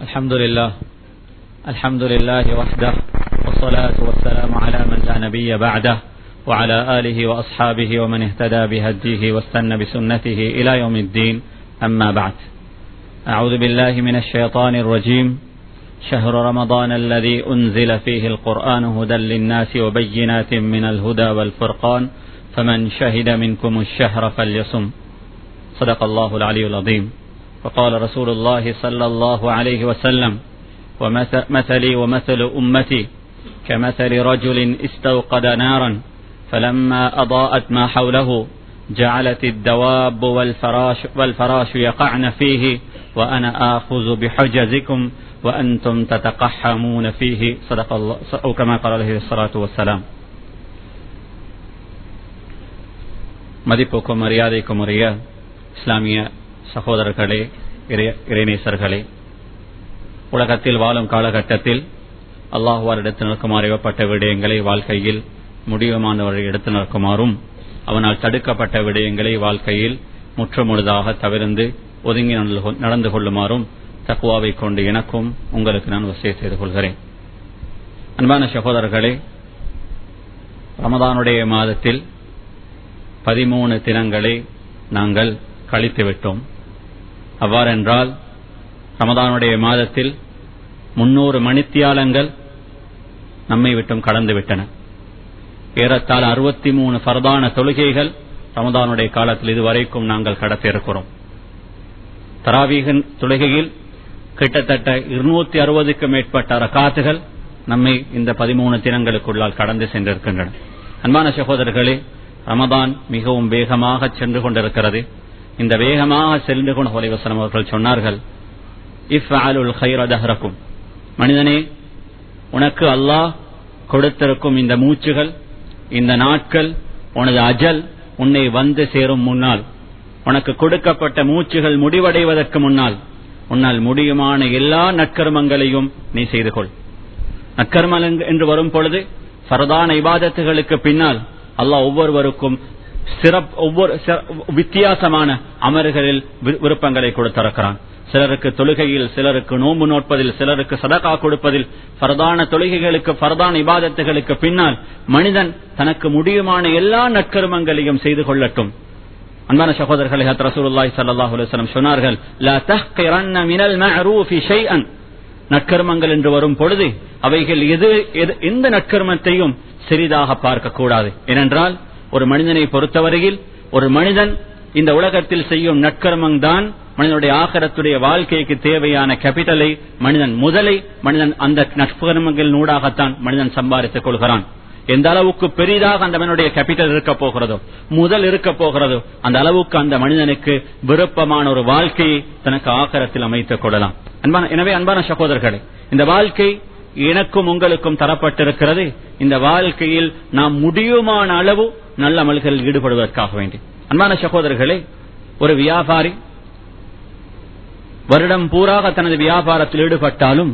الحمد لله الحمد لله وحده والصلاة والسلام على من لا نبي بعده وعلى آله وأصحابه ومن اهتدى بهديه واستنى بسنته إلى يوم الدين أما بعد أعوذ بالله من الشيطان الرجيم شهر رمضان الذي أنزل فيه القرآن هدى للناس وبينات من الهدى والفرقان فمن شهد منكم الشهر فليصم صدق الله العلي العظيم وقال رسول الله صلى الله عليه وسلم ومثلي ومثل أمتي كمثل رجل استوقد نارا فلما أضاءت ما حوله جعلت الدواب والفراش, والفراش يقعن فيه وأنا آخذ بحجزكم وأنتم تتقحمون فيه صدق الله أو كما قال عليه الصلاة والسلام மதிப்புக்கும் மரியாதைக்கும் உரிய இஸ்லாமிய சகோதரர்களே இறைநேசர்களே உலகத்தில் வாழும் காலகட்டத்தில் அல்லாஹுவார் எடுத்து நிற்குமாறு ஏவப்பட்ட விடயங்களை வாழ்க்கையில் முடிவுமானவர்கள் எடுத்து நிற்குமாறும் அவனால் தடுக்கப்பட்ட விடயங்களை வாழ்க்கையில் முற்றுமுழுதாக தவிர்ந்து ஒதுங்கி நடந்து கொள்ளுமாறும் தக்குவாவை கொண்டு எனக்கும் உங்களுக்கு நான் வசதி செய்து கொள்கிறேன் அன்பான சகோதரர்களே ரமதானுடைய மாதத்தில் பதிமூணு தினங்களை நாங்கள் கழித்து விட்டோம் அவ்வாறென்றால் ரமதானுடைய மாதத்தில் முன்னூறு மணித்தியாலங்கள் நம்மை விட்டும் கடந்து விட்டன ஏறத்தாழ அறுபத்தி மூணு பரதான தொழுகைகள் ரமதானுடைய காலத்தில் இதுவரைக்கும் நாங்கள் கடத்திருக்கிறோம் தராவீகன் தொழுகையில் கிட்டத்தட்ட இருநூத்தி அறுபதுக்கு மேற்பட்ட ரகாத்துகள் நம்மை இந்த பதிமூணு தினங்களுக்குள்ளால் கடந்து சென்றிருக்கின்றன அன்பான சகோதரர்களே ரமதான் மிகவும் வேகமாக சென்று கொண்டிருக்கிறது இந்த வேகமாக சென்று கொண்ட ஹொலிவசனம் அவர்கள் சொன்னார்கள் இஃப் அலுல் ஹைரதஹரக்கும் மனிதனே உனக்கு அல்லாஹ் கொடுத்திருக்கும் இந்த மூச்சுகள் இந்த நாட்கள் உனது அஜல் உன்னை வந்து சேரும் முன்னால் உனக்கு கொடுக்கப்பட்ட மூச்சுகள் முடிவடைவதற்கு முன்னால் உன்னால் முடியுமான எல்லா நற்கர்மங்களையும் நீ செய்து கொள் நற்கர்மம் என்று வரும் பொழுது சரதான இபாதத்துகளுக்கு பின்னால் அல்லாஹ் ஒவ்வொருவருக்கும் சிறப்பு ஒவ்வொரு வித்தியாசமான அமர்களில் விருப்பங்களை கொடுத்திருக்கிறான் சிலருக்கு தொழுகையில் சிலருக்கு நோம்பு நோட்பதில் சிலருக்கு சதகா கொடுப்பதில் பரதான தொழுகைகளுக்கு பரதான இபாதத்துகளுக்கு பின்னால் மனிதன் தனக்கு முடியுமான எல்லா நற்கருமங்களையும் செய்து கொள்ளட்டும் அன்பான சகோதரர்களை ஹத் ரசூலுல்லாஹி ஸல்லல்லாஹு அலைஹி வஸல்லம் சொன்னார்கள் லா தஹ்கிரன்ன மினல் மஅரூஃபி ஷைஅன் நற்கர்மங்கள் என்று வரும் பொழுது அவைகள் எது எந்த நற்கர்மத்தையும் சிறிதாக பார்க்க கூடாது ஏனென்றால் ஒரு மனிதனை பொறுத்தவரையில் ஒரு மனிதன் இந்த உலகத்தில் செய்யும் நற்கர்மம் தான் மனிதனுடைய ஆகரத்துடைய வாழ்க்கைக்கு தேவையான கேபிட்டலை மனிதன் முதலை மனிதன் அந்த நற்கர்மங்கள் நூடாகத்தான் மனிதன் சம்பாதித்துக் கொள்கிறான் எந்த அளவுக்கு பெரிதாக அந்த மனிதனுடைய கேபிட்டல் இருக்க போகிறதோ முதல் இருக்க போகிறதோ அந்த அளவுக்கு அந்த மனிதனுக்கு விருப்பமான ஒரு வாழ்க்கையை தனக்கு ஆகரத்தில் அமைத்துக் கொள்ளலாம் அன்பான எனவே அன்பான சகோதரர்களே இந்த வாழ்க்கை எனக்கும் உங்களுக்கும் தரப்பட்டிருக்கிறது இந்த வாழ்க்கையில் நாம் முடியுமான அளவு நல்ல அமல்களில் ஈடுபடுவதற்காக வேண்டி அன்பான சகோதரர்களே ஒரு வியாபாரி வருடம் பூராக தனது வியாபாரத்தில் ஈடுபட்டாலும்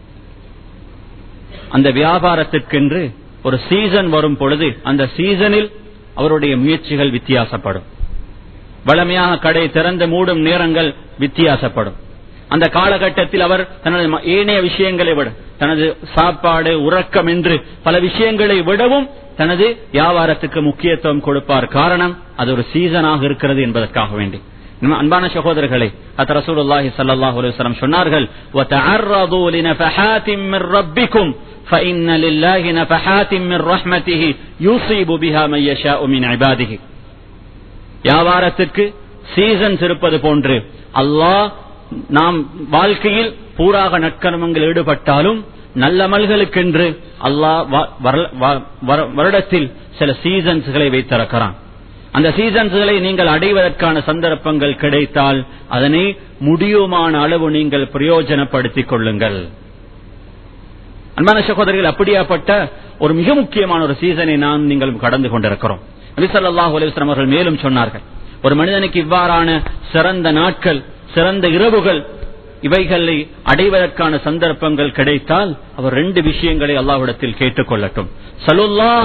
அந்த வியாபாரத்திற்கென்று ஒரு சீசன் வரும் பொழுது அந்த சீசனில் அவருடைய முயற்சிகள் வித்தியாசப்படும் வளமையாக கடை திறந்து மூடும் நேரங்கள் வித்தியாசப்படும் அந்த காலகட்டத்தில் அவர் தனது ஏனைய விஷயங்களை விட தனது சாப்பாடு உறக்கம் என்று பல விஷயங்களை விடவும் தனது வியாபாரத்துக்கு முக்கியத்துவம் கொடுப்பார் காரணம் அது ஒரு சீசனாக இருக்கிறது என்பதற்காக வேண்டி அன்பான சகோதரர்களே அத் ரசூலுல்லாஹி ஸல்லல்லாஹு அலைஹி வஸல்லம் சொன்னார்கள் وتعرضوا لنفحات من ربكم فإن لله نفحات من رحمته يصيب بها من يشاء من عباده வியாபாரத்திற்கு சீசன்ஸ் இருப்பது போன்று அல்லாஹ் நாம் வாழ்க்கையில் பூராக நற்கர்மங்கள் ஈடுபட்டாலும் நல்லமல்களுக்கென்று அல்லாஹ் வருடத்தில் சில சீசன்ஸ்களை வைத்திருக்கிறான் அந்த சீசன்ஸ்களை நீங்கள் அடைவதற்கான சந்தர்ப்பங்கள் கிடைத்தால் அதனை முடியுமான அளவு நீங்கள் பிரயோஜனப்படுத்திக் கொள்ளுங்கள் அன்பான சகோதரிகள் அப்படியாப்பட்ட ஒரு மிக முக்கியமான ஒரு சீசனை நாம் நீங்கள் கடந்து கொண்டிருக்கிறோம் நபிசல்லாஹு அலிஸ்லாம் அவர்கள் மேலும் சொன்னார்கள் ஒரு மனிதனுக்கு இவ்வாறான சிறந்த நாட்கள் சிறந்த இரவுகள் இவைகளை அடைவதற்கான சந்தர்ப்பங்கள் கிடைத்தால் அவர் ரெண்டு விஷயங்களை அல்லாஹ்விடத்தில் கேட்டுக் கொள்ளட்டும் சலுல்லாஹ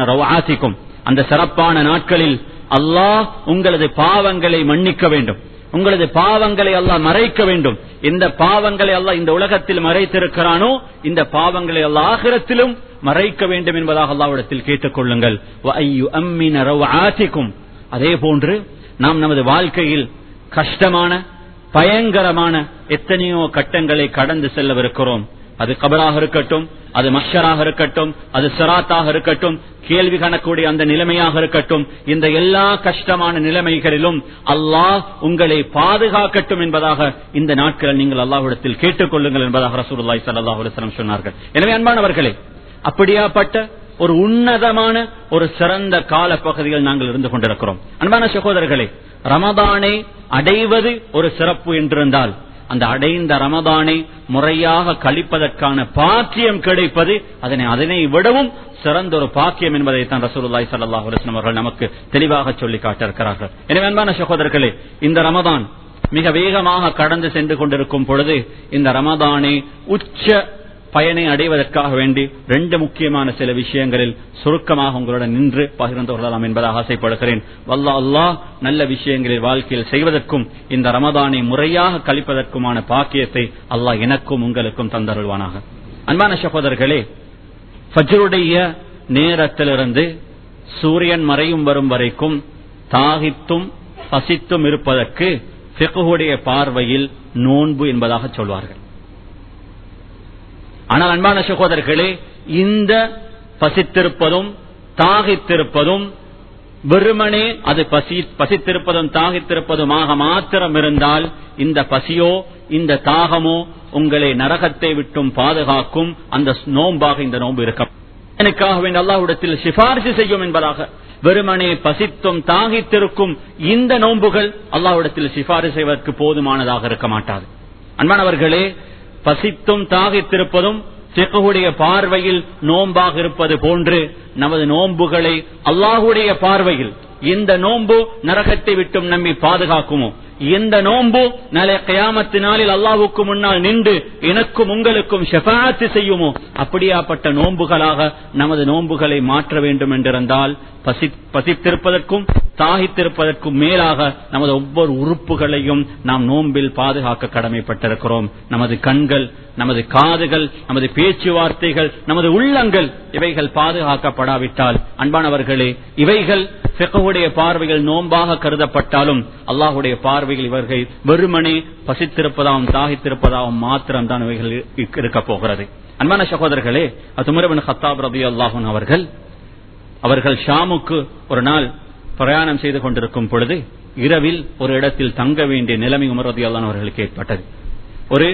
அந்த சிறப்பான நாட்களில் அல்லாஹ் உங்களது பாவங்களை மன்னிக்க வேண்டும் உங்களது பாவங்களை அல்லாஹ் மறைக்க வேண்டும் இந்த பாவங்களை அல்லாஹ் இந்த உலகத்தில் மறைத்திருக்கிறானோ இந்த பாவங்களை அல்லாஹ் ஆகிரத்திலும் மறைக்க வேண்டும் என்பதாக அல்லாவிடத்தில் கேட்டுக் கொள்ளுங்கள் அதே போன்று நாம் நமது வாழ்க்கையில் கஷ்டமான பயங்கரமான எத்தனையோ கட்டங்களை கடந்து செல்லவிருக்கிறோம் அது கபராக இருக்கட்டும் அது மஷராக இருக்கட்டும் அது சிராத்தாக இருக்கட்டும் கேள்வி கணக்கூடிய அந்த நிலைமையாக இருக்கட்டும் இந்த எல்லா கஷ்டமான நிலைமைகளிலும் அல்லாஹ் உங்களை பாதுகாக்கட்டும் என்பதாக இந்த நாட்களில் நீங்கள் அல்லாஹ்விடத்தில் கேட்டுக் கொள்ளுங்கள் என்பதாக ரசூலுல்லாஹி ஸல்லல்லாஹு அலைஹி வஸல்லம் சொன்னார்கள் எனவே அன்பானவர்களே அப்படியாப்பட்ட ஒரு உன்னதமான ஒரு சிறந்த கால பகுதியில் நாங்கள் இருந்து கொண்டிருக்கிறோம் அன்பான சகோதரர்களே ரமதானை அடைவது ஒரு சிறப்பு என்றிருந்தால் அந்த அடைந்த ரமதானை முறையாக கழிப்பதற்கான பாக்கியம் கிடைப்பது அதனை அதனை விடவும் சிறந்த ஒரு பாக்கியம் என்பதை தான் ரசூலுல்லாய் சல்லாஹ் அலுவலம் அவர்கள் நமக்கு தெளிவாக சொல்லி காட்டிருக்கிறார்கள் எனவே அன்பான சகோதரர்களே இந்த ரமதான் மிக வேகமாக கடந்து சென்று கொண்டிருக்கும் பொழுது இந்த ரமதானை உச்ச பயனை அடைவதற்காக வேண்டி ரெண்டு முக்கியமான சில விஷயங்களில் சுருக்கமாக உங்களுடன் நின்று பகிர்ந்து கொள்ளலாம் என்பதாக ஆசைப்படுகிறேன் வல்லா அல்லாஹ் நல்ல விஷயங்களில் வாழ்க்கையில் செய்வதற்கும் இந்த ரமதானை முறையாக கழிப்பதற்குமான பாக்கியத்தை அல்லாஹ் எனக்கும் உங்களுக்கும் தந்தருள்வானாக அன்பான சகோதரர்களே ஃபஜ்ருடைய நேரத்திலிருந்து சூரியன் மறையும் வரும் வரைக்கும் தாகித்தும் பசித்தும் இருப்பதற்கு பிகுடைய பார்வையில் நோன்பு என்பதாக சொல்வார்கள் ஆனால் அன்பான சகோதரர்களே இந்த பசித்திருப்பதும் தாகித்திருப்பதும் வெறுமனே அது பசி பசித்திருப்பதும் தாகித்திருப்பதுமாக மாத்திரம் இருந்தால் இந்த பசியோ இந்த தாகமோ உங்களை நரகத்தை விட்டும் பாதுகாக்கும் அந்த நோம்பாக இந்த நோன்பு இருக்கும் எனக்காக வேண்டிய அல்லாஹ்விடத்தில் சிபாரிசு செய்யும் என்பதாக வெறுமனே பசித்தும் தாகித்திருக்கும் இந்த நோன்புகள் அல்லாஹ்விடத்தில் சிபாரிசு செய்வதற்கு போதுமானதாக இருக்க மாட்டாது அன்பானவர்களே பசித்தும் தாகித்திருப்பதும் சிக்குடைய பார்வையில் நோம்பாக இருப்பது போன்று நமது நோன்புகளை அல்லாஹுடைய பார்வையில் இந்த நோன்பு நரகத்தை விட்டும் நம்மை பாதுகாக்குமோ இந்த நோன்பு நாளை கயாமத்து நாளில் அல்லாஹுக்கு முன்னால் நின்று எனக்கும் உங்களுக்கும் ஷெஃபாத்து செய்யுமோ அப்படியாப்பட்ட நோன்புகளாக நமது நோன்புகளை மாற்ற வேண்டும் என்றிருந்தால் பசி பசித்திருப்பதற்கும் தாகித்திருப்பதற்கும் மேலாக நமது ஒவ்வொரு உறுப்புகளையும் நாம் நோன்பில் பாதுகாக்க கடமைப்பட்டிருக்கிறோம் நமது கண்கள் நமது காதுகள் நமது பேச்சுவார்த்தைகள் நமது உள்ளங்கள் இவைகள் பாதுகாக்கப்படாவிட்டால் அன்பானவர்களே இவைகள் பிறகுடைய பார்வைகள் நோன்பாக கருதப்பட்டாலும் அல்லாஹுடைய பார்வைகள் இவர்கள் வெறுமனே பசித்திருப்பதாகவும் தாகித்திருப்பதாகவும் மாத்திரம் தான் இவைகள் இருக்க போகிறது அன்பான சகோதரர்களே அதுமுரவன் ஹத்தாப் ரபி அல்லாஹூன் அவர்கள் அவர்கள் ஷாமுக்கு ஒரு நாள் பிரயாணம் செய்து கொண்டிருக்கும் பொழுது இரவில் ஒரு இடத்தில் தங்க வேண்டிய நிலைமை உமர் ரதி அல்லான் அவர்களுக்கு ஏற்பட்டது ஒரு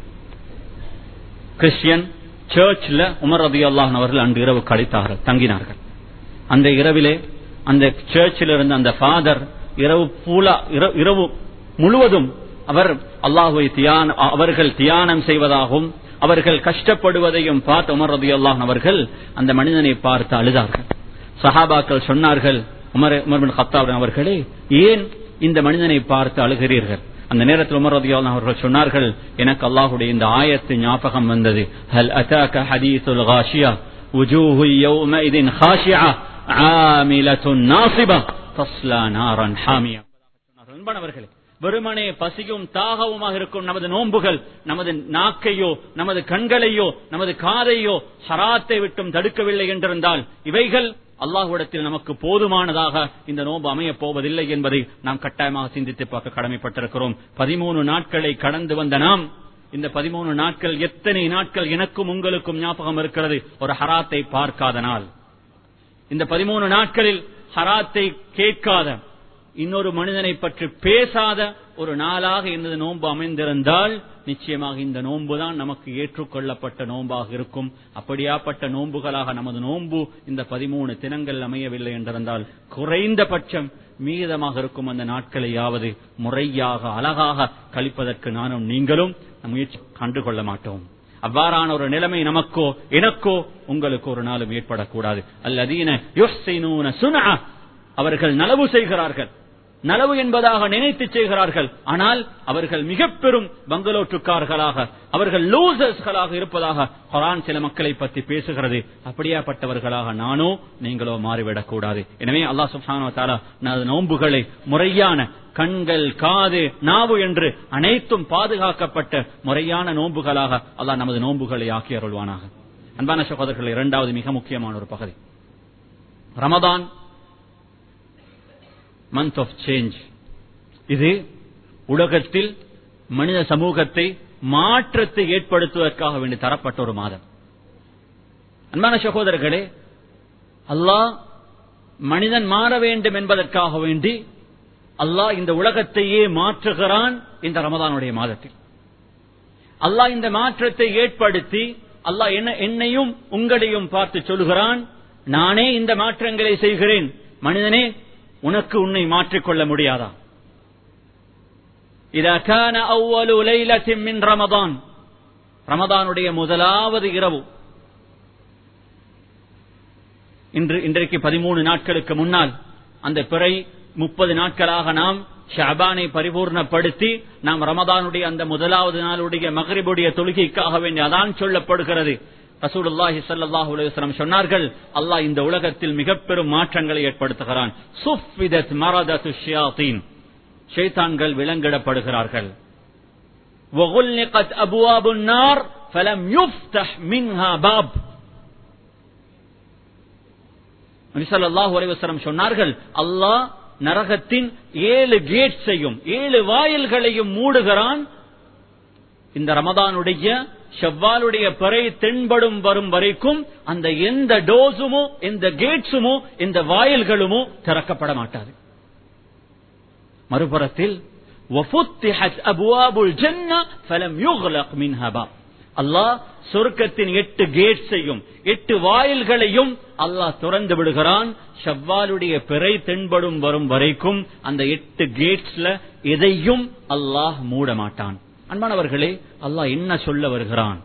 கிறிஸ்டியன் சர்ச்ல உமர் ரதி அல்லாஹன் அவர்கள் அன்று இரவு கழித்தார்கள் தங்கினார்கள் அந்த இரவிலே அந்த சர்ச்சில் இருந்த அந்த ஃபாதர் இரவு பூலா இரவு முழுவதும் அவர் அல்லாஹுவை தியான அவர்கள் தியானம் செய்வதாகவும் அவர்கள் கஷ்டப்படுவதையும் பார்த்து உமர் ரதி அல்லாஹன் அவர்கள் அந்த மனிதனை பார்த்து அழுதார்கள் சஹாபாக்கள் சொன்னார்கள் உமர் உமர்பின் ஹத்தாப் அவர்களே ஏன் இந்த மனிதனை பார்த்து அழுகிறீர்கள் அந்த நேரத்தில் உமர் ரதியால் அவர்கள் சொன்னார்கள் எனக்கு அல்லாஹுடைய இந்த ஆயத்து ஞாபகம் வந்தது ஹல் அதாக்க ஹதீசுல் காஷியா وجوه يومئذ خاشعة عاملة ناصبة تصلى نارا حامية அன்பானவர்களே வெறுமனே பசியும் தாகவுமாக இருக்கும் நமது நோன்புகள் நமது நாக்கையோ நமது கண்களையோ நமது காதையோ ஹராத்தை விட்டும் தடுக்கவில்லை என்றிருந்தால் இவைகள் அல்லாஹுடத்தில் நமக்கு போதுமானதாக இந்த நோன்பு அமையப் போவதில்லை என்பதை நாம் கட்டாயமாக சிந்தித்து பார்க்க கடமைப்பட்டிருக்கிறோம் பதிமூணு நாட்களை கடந்து வந்த நாம் இந்த பதிமூணு நாட்கள் எத்தனை நாட்கள் எனக்கும் உங்களுக்கும் ஞாபகம் இருக்கிறது ஒரு ஹராத்தை பார்க்காத நாள் இந்த பதிமூணு நாட்களில் ஹராத்தை கேட்காத இன்னொரு மனிதனை பற்றி பேசாத ஒரு நாளாக இந்த நோன்பு அமைந்திருந்தால் நிச்சயமாக இந்த நோன்பு தான் நமக்கு ஏற்றுக்கொள்ளப்பட்ட நோன்பாக இருக்கும் அப்படியாப்பட்ட நோன்புகளாக நமது நோன்பு இந்த பதிமூணு தினங்கள் அமையவில்லை என்றிருந்தால் குறைந்தபட்சம் மீதமாக இருக்கும் அந்த நாட்களையாவது முறையாக அழகாக கழிப்பதற்கு நானும் நீங்களும் முயற்சி கண்டுகொள்ள மாட்டோம் அவ்வாறான ஒரு நிலைமை நமக்கோ எனக்கோ உங்களுக்கு ஒரு நாளும் ஏற்படக்கூடாது அல்லதீன அவர்கள் நலவு செய்கிறார்கள் நலவு என்பதாக நினைத்து செய்கிறார்கள் ஆனால் அவர்கள் மிக பெரும் பங்களோட்டுக்காரர்களாக அவர்கள் லூசர்ஸ்களாக இருப்பதாக குரான் சில மக்களை பற்றி பேசுகிறது அப்படியாப்பட்டவர்களாக நானோ நீங்களோ மாறிவிடக் கூடாது எனவே அல்லாஹ் சுப்ஹானஹு வ தஆலா நமது நோன்புகளை முறையான கண்கள் காது நாவு என்று அனைத்தும் பாதுகாக்கப்பட்ட முறையான நோன்புகளாக அல்லாஹ் நமது நோன்புகளை ஆக்கி அருள்வானாக அன்பான சகோதரர்கள் இரண்டாவது மிக முக்கியமான ஒரு பகுதி ரமதான் மந்த் ஆஃப் சேஞ்ச் இது உலகத்தில் மனித சமூகத்தை மாற்றத்தை ஏற்படுத்துவதற்காக வேண்டி தரப்பட்ட ஒரு மாதம் அன்பான சகோதரர்களே அல்லாஹ் மனிதன் மாற வேண்டும் என்பதற்காக வேண்டி அல்லாஹ் இந்த உலகத்தையே மாற்றுகிறான் இந்த ரமதானுடைய மாதத்தில் அல்லாஹ் இந்த மாற்றத்தை ஏற்படுத்தி அல்லாஹ் என்ன என்னையும் உங்களையும் பார்த்து சொல்லுகிறான் நானே இந்த மாற்றங்களை செய்கிறேன் மனிதனே உனக்கு உன்னை மாற்றிக்கொள்ள முடியாதா இதா கான அவ்வளு லைலத்தின் மின் ரமதான் ரமதானுடைய முதலாவது இரவு இன்று இன்றைக்கு பதிமூணு நாட்களுக்கு முன்னால் அந்த பிறை முப்பது நாட்களாக நாம் ஷாபானை பரிபூர்ணப்படுத்தி நாம் ரமதானுடைய அந்த முதலாவது நாளுடைய மகரிபுடைய தொழுகைக்காக வேண்டி அதான் சொல்லப்படுகிறது ரசூலுல்லாஹி ஸல்லல்லாஹு அலைஹி வஸல்லம் சொன்னார்கள் அல்லாஹ் இந்த உலகத்தில் மிக பெரும் மாற்றங்களை ஏற்படுத்துகிறான் சுஃபிதத் மரதத்து ஷியாத்தீன் ஷைத்தான்கள் விலங்கிடப்படுகிறார்கள் وغلقت ابواب النار فلم يفتح منها باب நபி ஸல்லல்லாஹு அலைஹி வஸல்லம் சொன்னார்கள் அல்லாஹ் நரகத்தின் ஏழு கேட்ஸையும் ஏழு வாயில்களையும் மூடுகிறான் இந்த ரமதானுடைய செவ்வாலுடைய பிறை தென்படும் வரும் வரைக்கும் அந்த எந்த டோஸுமோ எந்த கேட்ஸுமோ எந்த வாயில்களுமோ திறக்கப்பட மாட்டாது மறுபுறத்தில் وَفُتِحَتْ أَبْوَابُ الْجَنَّةِ فَلَمْ يُغْلَقْ مِنْهَا بَابٌ அல்லாஹ் சொர்க்கத்தின் எட்டு கேட்ஸையும் எட்டு வாயில்களையும் அல்லாஹ் திறந்து விடுகிறான் ஷவ்வாலுடைய பிறை தென்படும் வரும் வரைக்கும் அந்த எட்டு கேட்ஸ்ல எதையும் அல்லாஹ் மூட மாட்டான் அன்பானவர்களே அல்லாஹ் என்ன சொல்ல வருகிறான்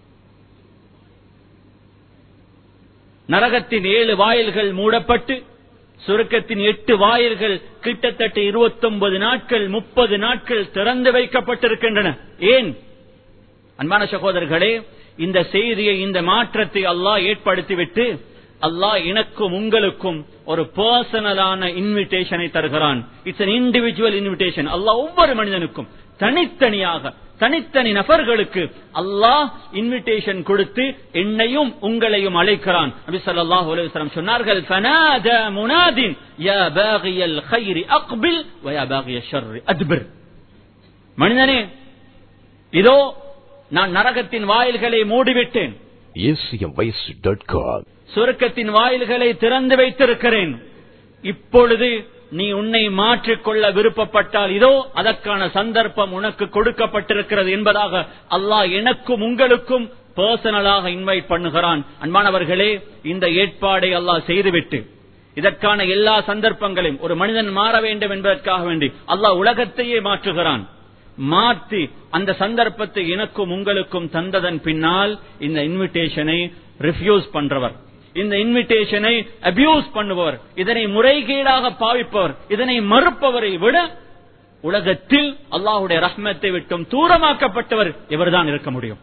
நரகத்தின் ஏழு வாயில்கள் மூடப்பட்டு சுருக்கத்தின் எட்டு வாயில்கள் கிட்டத்தட்ட இருபத்தொன்பது நாட்கள் முப்பது நாட்கள் திறந்து வைக்கப்பட்டிருக்கின்றன ஏன் அன்பான சகோதரர்களே இந்த செய்தியை இந்த மாற்றத்தை அல்லாஹ் ஏற்படுத்திவிட்டு அல்லாஹ் எனக்கும் உங்களுக்கும் ஒரு பர்சனலான இன்விடேஷனை தருகிறான் இட்ஸ் அன் இண்டிவிஜுவல் இன்விடேஷன் அல்லாஹ் ஒவ்வொரு மனிதனுக்கும் தனித்தனியாக தனித்தனி நபர்களுக்கு அல்லாஹ் இன்விடேஷன் கொடுத்து என்னையும் உங்களையும் அழைக்கிறான் நபி ஸல்லல்லாஹு அலைஹி வஸல்லம் சொன்னார்கள் ஃபனாதா முனாதின் யா பாகியல் கைரி அக்பில் வ யா பாகிய ஷர்ரி அத்பிர் மனிதனே இதோ நான் நரகத்தின் வாயில்களை மூடிவிட்டேன் acmvoice.com சுருக்கத்தின் வாயில்களை திறந்து வைத்திருக்கிறேன் இப்பொழுது நீ உன்னை மாற்றிக்கொள்ள விருப்பப்பட்டால் இதோ அதற்கான சந்தர்ப்பம் உனக்கு கொடுக்கப்பட்டிருக்கிறது என்பதாக அல்லாஹ் எனக்கும் உங்களுக்கும் பர்சனலாக இன்வைட் பண்ணுகிறான் அன்பானவர்களே இந்த ஏற்பாடை அல்லாஹ் செய்துவிட்டு இதற்கான எல்லா சந்தர்ப்பங்களையும் ஒரு மனிதன் மாற வேண்டும் என்பதற்காக வேண்டி அல்லாஹ் உலகத்தையே மாற்றுகிறான் மாற்றி அந்த சந்தர்ப்பத்தை எனக்கும் உங்களுக்கும் தந்ததன் பின்னால் இந்த இன்விடேஷனை ரிஃப்யூஸ் பண்றவர் இந்த இன்விடேஷனை அபியூஸ் பண்ணுபவர் இதனை முறைகேடாக பாவிப்பவர் இதனை மறுப்பவரை விட உலகத்தில் அல்லாஹுடைய ரஹ்மத்தை விட்டும் தூரமாக்கப்பட்டவர் இவர்தான் இருக்க முடியும்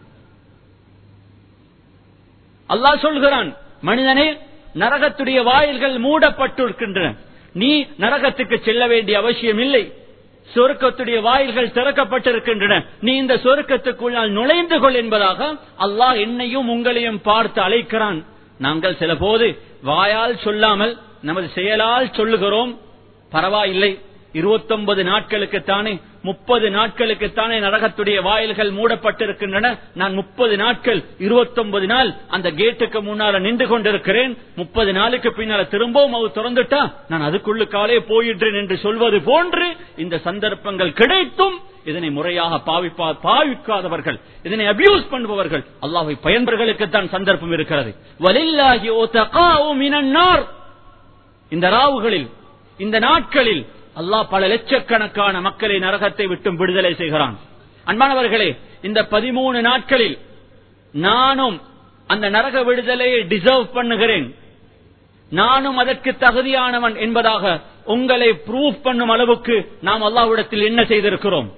அல்லாஹ் சொல்கிறான் மனிதனே நரகத்துடைய வாயில்கள் மூடப்பட்டிருக்கின்றன நீ நரகத்துக்கு செல்ல வேண்டிய அவசியம் இல்லை சொருக்கத்துடைய வாயில்கள் திறக்கப்பட்டிருக்கின்றன நீ இந்த சொருக்கத்துக்குள்ளால் நுழைந்து கொள் என்பதாக அல்லாஹ் என்னையும் உங்களையும் பார்த்து அழைக்கிறான் நாங்கள் சில போது வாயால் சொல்லாமல் நமது செயலால் சொல்லுகிறோம் பரவாயில்லை இருபத்தொன்பது நாட்களுக்குத்தானே முப்பது நாட்களுக்குத்தானே நரகத்துடைய வாயில்கள் மூடப்பட்டிருக்கின்றன நான் முப்பது நாட்கள் இருபத்தொன்பது நாள் அந்த கேட்டுக்கு முன்னால நின்று கொண்டிருக்கிறேன் முப்பது நாளுக்கு பின்னால திரும்பவும் அது திறந்துட்டா நான் அதுக்குள்ளுக்காலே போயிடுறேன் என்று சொல்வது போன்று இந்த சந்தர்ப்பங்கள் கிடைத்தும் இதனை முறையாக பாவிப்பா பாவிக்காதவர்கள் இதனை அபியூஸ் பண்ணுபவர்கள் அல்லாஹை பயன்பர்களுக்குத்தான் சந்தர்ப்பம் இருக்கிறது வலில்லாஹி ஒத்தகாவு மினன்னார் இந்த ராவுகளில் இந்த நாட்களில் அல்லாஹ் பல லட்சக்கணக்கான மக்களை நரகத்தை விட்டும் விடுதலை செய்கிறான் அன்பானவர்களே இந்த பதிமூணு நாட்களில் நானும் அந்த நரக விடுதலையை டிசர்வ் பண்ணுகிறேன் நானும் அதற்கு தகுதியானவன் என்பதாக உங்களை ப்ரூஃப் பண்ணும் அளவுக்கு நாம் அல்லாஹ்விடத்தில் என்ன செய்திருக்கிறோம்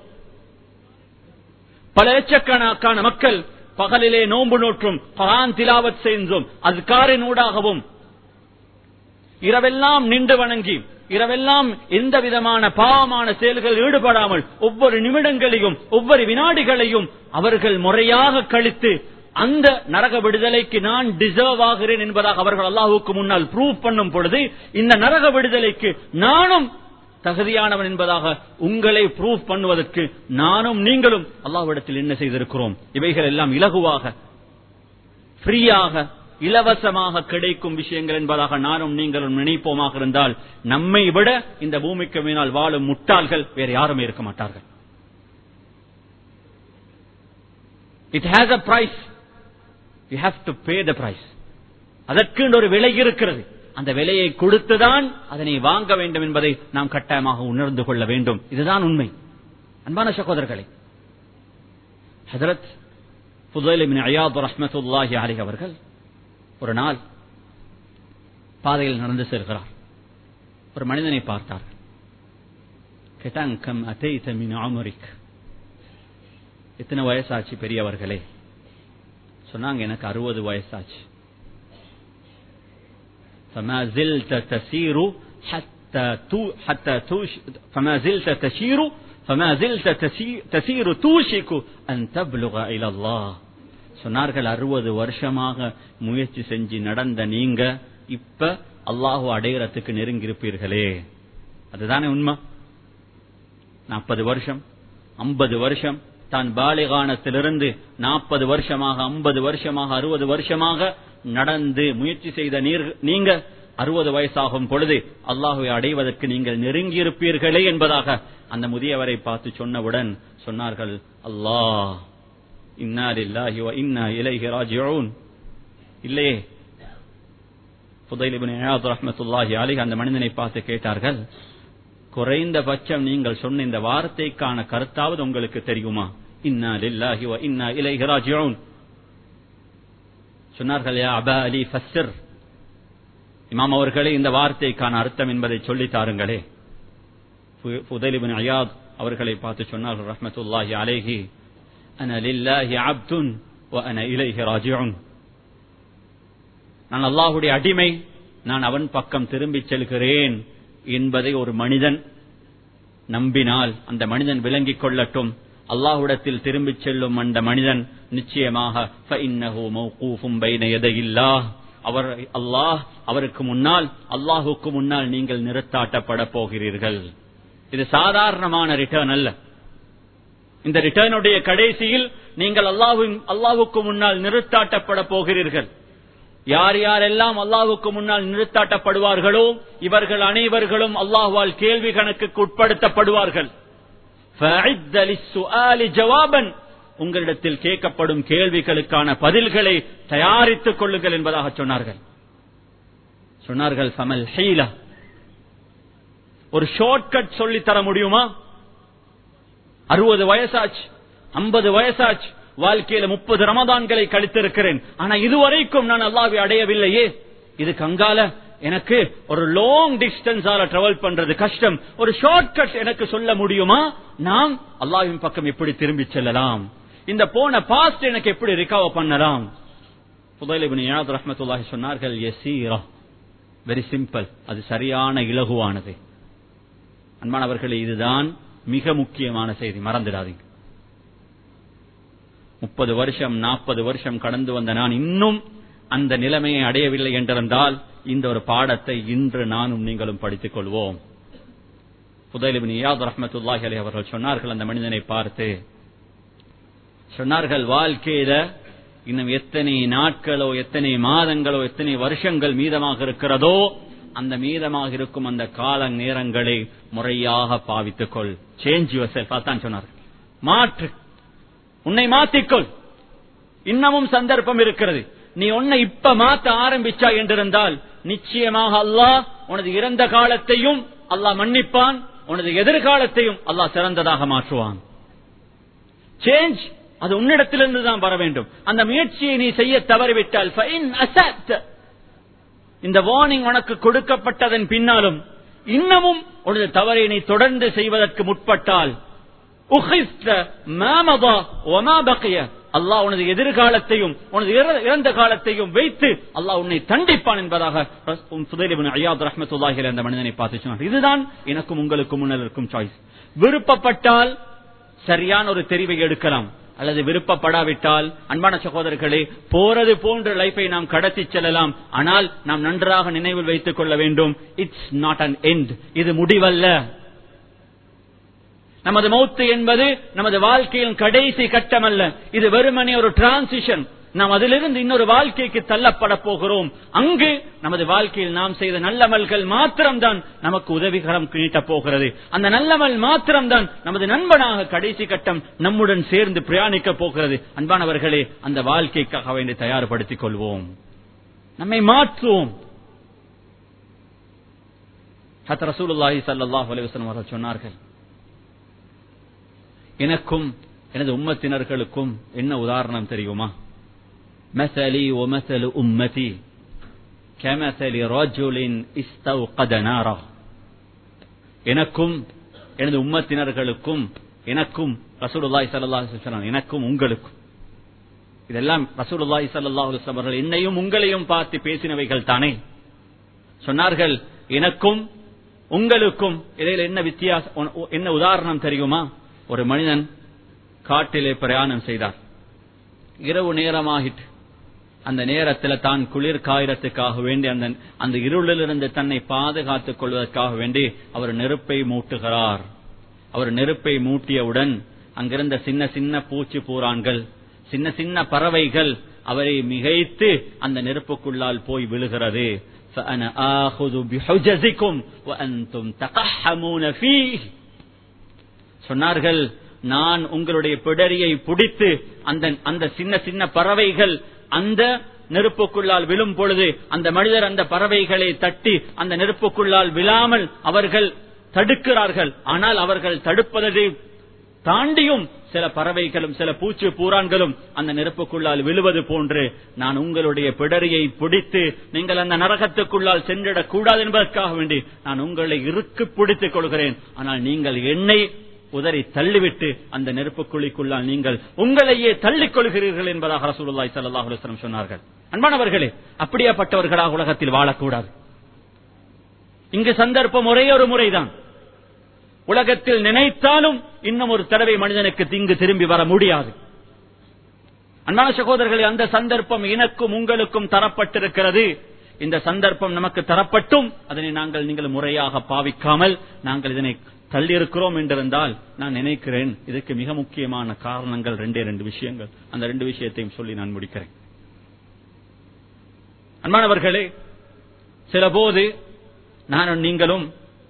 பல லட்சக்கணக்கான மக்கள் பகலிலே நோன்பு நோற்றும் குரான் திலாவத் செய்தும் அதுக்காரின் ஊடாகவும் இரவெல்லாம் நின்று வணங்கி இரவெல்லாம் எந்த விதமான பாவமான செயல்கள் ஈடுபடாமல் ஒவ்வொரு நிமிடங்களையும் ஒவ்வொரு வினாடிகளையும் அவர்கள் முறையாக கழித்து அந்த நரக விடுதலைக்கு நான் டிசர்வ் ஆகிறேன் என்பதாக அவர்கள் அல்லாஹுக்கு முன்னால் ப்ரூவ் பண்ணும் பொழுது இந்த நரக விடுதலைக்கு நானும் தகுதியானவன் என்பதாக உங்களை ப்ரூவ் பண்ணுவதற்கு நானும் நீங்களும் அல்லாஹ்விடத்தில் என்ன செய்திருக்கிறோம் இவைகள் எல்லாம் இலகுவாக ஃப்ரீயாக இலவசமாக கிடைக்கும் விஷயங்கள் என்பதாக நானும் நீங்களும் நினைப்போமாக இருந்தால் நம்மை விட இந்த பூமிக்கு மேனால் வாழும் முட்டாள்கள் வேறு யாருமே இருக்க மாட்டார்கள் it has a price you have to pay the price அதற்கு ஒரு விலை இருக்கிறது அந்த விலையை கொடுத்துதான் அதனை வாங்க வேண்டும் என்பதை நாம் கட்டாயமாக உணர்ந்து கொள்ள வேண்டும் இதுதான் உண்மை அன்பான சகோதரர்களே ஹசரத் புதைல் அயாத் ரஹ்மத்துல்லாஹி அலி அவர்கள் ஒரு நாள் பாதையில் நடந்து செல்கிறார் ஒரு மனிதனை பார்த்தார் கேட்டாங்க கம் அத்தைத மின் அமரிக் எத்தனை வயசாச்சு பெரியவர்களே சொன்னாங்க எனக்கு அறுபது வயசாச்சு فما زلت تسير حتى تو حتى توش فما زلت تسير فما زلت تسير, تسير توشك أن تبلغ إلى الله சொன்னார்கள் அறுபது வருஷமாக முயற்சி செஞ்சு நடந்த நீங்க இப்ப அல்லாஹு அடையறதுக்கு நெருங்கியிருப்பீர்களே அதுதானே உண்மை நாற்பது வருஷம் ஐம்பது வருஷம் தான் பாலிகானத்திலிருந்து நாற்பது வருஷமாக ஐம்பது வருஷமாக அறுபது வருஷமாக நடந்து முயற்சி செய்த நீர் நீங்க அறுபது வயசாகும் பொழுது அல்லாஹுவை அடைவதற்கு நீங்கள் நெருங்கியிருப்பீர்களே என்பதாக அந்த முதியவரை பார்த்து சொன்னவுடன் சொன்னார்கள் அல்லாஹ் இன்னா லில்லாஹி வ இன்னா இலைஹி ராஜிஊன் இல்லையே புதைலிபின் ரஹமத்துல்லாஹி அலிஹ் அந்த மனிதனை பார்த்து கேட்டார்கள் குறைந்தபட்சம் நீங்கள் சொன்ன இந்த வார்த்தைக்கான கருத்தாவது உங்களுக்கு தெரியுமா இன்னா லில்லாஹி வ இன்னா இலைஹி ராஜிஊன் சொன்னார்கள் யா அபா அலி ஃபஸ்ஸர் இமாம் அவர்களே இந்த வார்த்தைக்கான அர்த்தம் என்பதை சொல்லி தாருங்களே புதைலிபின் அயாத் அவர்களை பார்த்து சொன்னார்கள் ரஹமத்துல்லாஹி அலேஹி அன லில்லாஹி அப்துன் வ அன இலைஹி ராஜிஊன் நான் அல்லாஹுடைய அடிமை நான் அவன் பக்கம் திரும்பிச் செல்கிறேன் என்பதை ஒரு மனிதன் நம்பினால் அந்த மனிதன் விளங்கிக் கொள்ளட்டும் அல்லாஹுடத்தில் திரும்பிச் செல்லும் அந்த மனிதன் நிச்சயமாக அவர் அல்லாஹ் அவருக்கு முன்னால் அல்லாஹுக்கு முன்னால் நீங்கள் நிறுத்தாட்டப்பட போகிறீர்கள் இது சாதாரணமான ரிட்டர்ன் அல்ல இந்த ரிட்டர்னுடைய கடைசியில் நீங்கள் அல்லாஹும் அல்லாஹுக்கு முன்னால் நிறுத்தாட்டப்பட போகிறீர்கள் யார் யாரெல்லாம் அல்லாஹுக்கு முன்னால் நிறுத்தாட்டப்படுவார்களோ இவர்கள் அனைவர்களும் அல்லாஹுவால் கேள்வி கணக்குக்கு உட்படுத்தப்படுவார்கள் ஜவாபன் உங்களிடத்தில் கேட்கப்படும் கேள்விகளுக்கான பதில்களை தயாரித்துக் கொள்ளுங்கள் என்பதாக சொன்னார்கள் சொன்னார்கள் ஃபமல் ஹீலா ஒரு ஷார்ட்கட் சொல்லி தர முடியுமா அறுபது வயசாச்சு ஐம்பது வயசாச்சு வாழ்க்கையில முப்பது ரமதான்களை கழித்திருக்கிறேன் ஆனா இதுவரைக்கும் நான் அல்லாவை அடையவில்லையே இது கங்கால எனக்கு ஒரு லாங் டிஸ்டன்ஸால டிராவல் பண்றது கஷ்டம் ஒரு ஷார்ட்கட் எனக்கு சொல்ல முடியுமா நாம் அல்லாவின் பக்கம் எப்படி திரும்பி செல்லலாம் இந்த போன பாஸ்ட் எனக்கு எப்படி ரிகவர் பண்ணலாம் புதைலிபின் யாத் ரஹமத்துல்லாஹி சொன்னார்கள் எசீரா வெரி சிம்பிள் அது சரியான இலகுவானது அன்பானவர்களே இதுதான் மிக முக்கியமான செய்தி மறந்துடாதீங்க முப்பது வருஷம் நாற்பது வருஷம் கடந்து வந்த நான் இன்னும் அந்த நிலைமையை அடையவில்லை என்றிருந்தால் இந்த ஒரு பாடத்தை இன்று நானும் நீங்களும் படித்துக் கொள்வோம் புதைலிபின் இயாத் ரஹமத்துல்லாஹி அலி அவர்கள் சொன்னார்கள் அந்த மனிதனை பார்த்து சொன்னார்கள் வாழ்க்கையில இன்னும் எத்தனை நாட்களோ எத்தனை மாதங்களோ எத்தனை வருஷங்கள் மீதமாக இருக்கிறதோ அந்த மீதமாக இருக்கும் அந்த கால நேரங்களை முறையாக பாவித்துக் கொள் சேஞ்ச் யுவர் செல்ஃப் அதான் சொன்னார்கள் மாற்று உன்னை மாத்திக்கொள் இன்னமும் சந்தர்ப்பம் இருக்கிறது நீ உன்னை இப்ப மாத்த ஆரம்பிச்சா என்றிருந்தால் நிச்சயமாக அல்லாஹ் உனது இறந்த காலத்தையும் அல்லாஹ் மன்னிப்பான் உனது எதிர்காலத்தையும் அல்லாஹ் சிறந்ததாக மாற்றுவான் சேஞ்ச் அது உன்னிடத்திலிருந்து தான் வர வேண்டும் அந்த முயற்சியை நீ செய்ய தவறிவிட்டால் இந்த வார்னிங் உனக்கு கொடுக்கப்பட்டதன் பின்னாலும் இன்னமும் உனது தவறை நீ தொடர்ந்து செய்வதற்கு முற்பட்டால் உஹிஸ்த மாமதா ஒமா பகைய அல்லாஹ் உனது எதிர்காலத்தையும் உனது இற- இறந்த காலத்தையும் வைத்து அல்லாஹ் உன்னை தண்டிப்பான் என்பதாக சுதைலிபின் ஐயாத் ரஹ்மத்துல்லாஹி அந்த மனிதனை பார்த்து சொன்னார் இதுதான் எனக்கும் உங்களுக்கும் முன்னர் இருக்கும் சாய்ஸ் விருப்பப்பட்டால் சரியான ஒரு தெரிவை எடுக்கலாம் அல்லது விருப்பப்படாவிட்டால் அன்பான சகோதரர்களே போறது போன்ற லைஃபை நாம் கடத்தி செல்லலாம் ஆனால் நாம் நன்றாக நினைவில் வைத்துக் கொள்ள வேண்டும் இட்ஸ் நாட் அன் எண்ட் இது முடிவல்ல நமது மௌத்து என்பது நமது வாழ்க்கையின் கடைசி கட்டம் அல்ல இது வெறுமனே ஒரு டிரான்சிஷன் நாம் அதிலிருந்து இன்னொரு வாழ்க்கைக்கு தள்ளப்பட போகிறோம் அங்கு நமது வாழ்க்கையில் நாம் செய்த நல்லமல்கள் மாத்திரம்தான் நமக்கு உதவிகரம் நீட்டப் போகிறது அந்த நல்லமல் மாத்திரம்தான் நமது நண்பனாக கடைசி கட்டம் நம்முடன் சேர்ந்து பிரயாணிக்க போகிறது அன்பானவர்களே அந்த வாழ்க்கைக்காக வேண்டி தயார்படுத்திக் கொள்வோம் நம்மை மாற்றுவோம் ஹத் ரசூலுல்லாஹி ஸல்லல்லாஹு அலைஹி வஸல்லம் அவர்கள் சொன்னார்கள் எனக்கும் எனது உம்மத்தினர்களுக்கும் என்ன உதாரணம் தெரியுமா மசலி ومثل உம்மதி كمثل رجل استوقد نارا எனக்கும் எனது உம்மத்தினர்களுக்கும் எனக்கும் ரசூலுல்லாஹி ஸல்லல்லாஹு அலைஹி வஸல்லம் எனக்கும் உங்களுக்கும் இதெல்லாம் ரசூலுல்லாஹி ஸல்லல்லாஹு அலைஹி வஸல்லம் அவர்கள் என்னையும் உங்களையும் பார்த்து பேசினவைகள் தானே சொன்னார்கள் எனக்கும் உங்களுக்கும் இடையில என்ன வித்தியாசம் என்ன உதாரணம் தெரியுமா ஒரு மனிதன் காட்டிலே பிரயாணம் செய்தார் இரவு நேரமாகிட்டு அந்த நேரத்தில் தான் குளிர் காயிரத்துக்காக வேண்டி அந்த அந்த இருளிலிருந்து தன்னை பாதுகாத்துக் கொள்வதற்காக வேண்டி அவர் நெருப்பை மூட்டுகிறார் அவர் நெருப்பை மூட்டியவுடன் அங்கிருந்த சின்ன சின்ன பூச்சி பூரான்கள் சின்ன சின்ன பறவைகள் அவரை மிகைத்து அந்த நெருப்புக்குள்ளால் போய் விழுகிறது فأنا آخذ بحجزكم وأنتم تقحمون فيه சொன்னார்கள் நான் உங்களுடைய பிடரியை பிடித்து அந்த அந்த சின்ன சின்ன பறவைகள் அந்த நெருப்புக்குள்ளால் விழும் பொழுது அந்த மனிதர் அந்த பறவைகளை தட்டி அந்த நெருப்புக்குள்ளால் விழாமல் அவர்கள் தடுக்கிறார்கள் ஆனால் அவர்கள் தடுப்பதை தாண்டியும் சில பறவைகளும் சில பூச்சி பூரான்களும் அந்த நெருப்புக்குள்ளால் விழுவது போன்று நான் உங்களுடைய பிடரியை பிடித்து நீங்கள் அந்த நரகத்துக்குள்ளால் சென்றிடக் கூடாது என்பதற்காக வேண்டி நான் உங்களை இறுக்கு பிடித்துக் கொள்கிறேன் ஆனால் நீங்கள் என்னை உதறி தள்ளிவிட்டு அந்த நெருப்பு குழிக்குள்ளால் நீங்கள் உங்களையே தள்ளிக் கொள்கிறீர்கள் என்பதாக ரசூலுல்லாஹி ஸல்லல்லாஹு அலைஹி வஸல்லம் சொன்னார்கள் அன்பானவர்களே அப்படியாப்பட்டவர்களாக உலகத்தில் வாழக்கூடாது இங்கு சந்தர்ப்பம் ஒரே ஒரு முறைதான் உலகத்தில் நினைத்தாலும் இன்னும் ஒரு தடவை மனிதனுக்கு இங்கு திரும்பி வர முடியாது அன்பான சகோதரர்களே அந்த சந்தர்ப்பம் எனக்கும் உங்களுக்கும் தரப்பட்டிருக்கிறது இந்த சந்தர்ப்பம் நமக்கு தரப்பட்டும் அதனை நாங்கள் நீங்கள் முறையாக பாவிக்காமல் நாங்கள் இதனை தள்ளியிருக்கிறோம் என்றிருந்தால் நான் நினைக்கிறேன் இதுக்கு மிக முக்கியமான காரணங்கள் ரெண்டே ரெண்டு விஷயங்கள் அந்த ரெண்டு விஷயத்தையும் சொல்லி நான் முடிக்கிறேன் அன்பானவர்களே சில போது நானும் நீங்களும்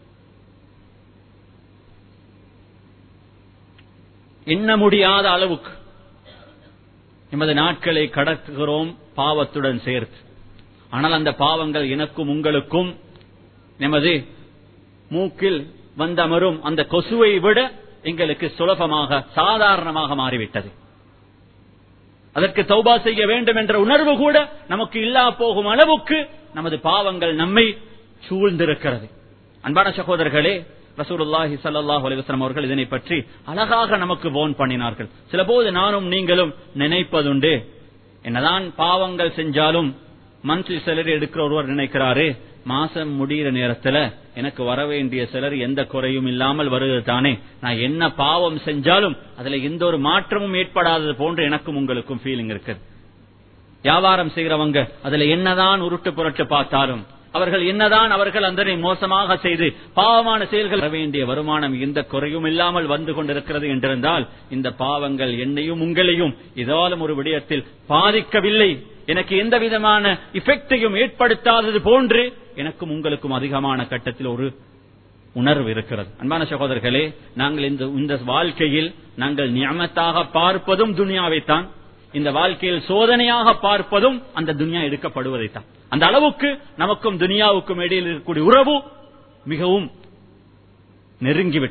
எண்ண முடியாத அளவுக்கு எமது நாட்களை கடத்துகிறோம் பாவத்துடன் சேர்த்து ஆனால் அந்த பாவங்கள் எனக்கும் உங்களுக்கும் நமது மூக்கில் வந்தமரும் அந்த கொசுவை விட எங்களுக்கு சுலபமாக சாதாரணமாக மாறிவிட்டது அதற்கு தௌபா செய்ய வேண்டும் என்ற உணர்வு கூட நமக்கு இல்லா போகும் அளவுக்கு நமது பாவங்கள் நம்மை சூழ்ந்திருக்கிறது அன்பான சகோதரர்களே ரசூலுல்லாஹி ஸல்லல்லாஹு அலைஹி வஸல்லம் அவர்கள் இதனை பற்றி அழகாக நமக்கு போன் பண்ணினார்கள் சில போது நானும் நீங்களும் நினைப்பதுண்டு என்னதான் பாவங்கள் செஞ்சாலும் மந்த்லி சேலரி எடுக்கிற ஒருவர் நினைக்கிறாரு மாசம் முடிகிற நேரத்துல எனக்கு வர வேண்டிய சிலர் எந்த குறையும் இல்லாமல் வருகிறது தானே நான் என்ன பாவம் செஞ்சாலும் அதுல எந்த ஒரு மாற்றமும் ஏற்படாதது போன்று எனக்கும் உங்களுக்கும் ஃபீலிங் இருக்கு வியாபாரம் செய்கிறவங்க அதுல என்னதான் உருட்டு புரட்டு பார்த்தாலும் அவர்கள் என்னதான் அவர்கள் அதனை மோசமாக செய்து பாவமான செயல்கள் வர வேண்டிய வருமானம் எந்த குறையும் இல்லாமல் வந்து கொண்டிருக்கிறது என்றிருந்தால் இந்த பாவங்கள் என்னையும் உங்களையும் ஏதாலும் ஒரு விடயத்தில் பாதிக்கவில்லை எனக்கு எந்த விதமான இஃபெக்டையும் ஏற்படுத்தாதது போன்று எனக்கும் உங்களுக்கும் அதிகமான கட்டத்தில் ஒரு உணர்வு இருக்கிறது அன்பான சகோதரர்களே நாங்கள் இந்த இந்த வாழ்க்கையில் நாங்கள் நியமத்தாக பார்ப்பதும் துனியாவைத்தான் இந்த வாழ்க்கையில் சோதனையாக பார்ப்பதும் அந்த துனியா எடுக்கப்படுவதைத்தான் அந்த அளவுக்கு நமக்கும் துனியாவுக்கும் இடையில் இருக்கக்கூடிய உறவு மிகவும் நெருங்கிவிட்டது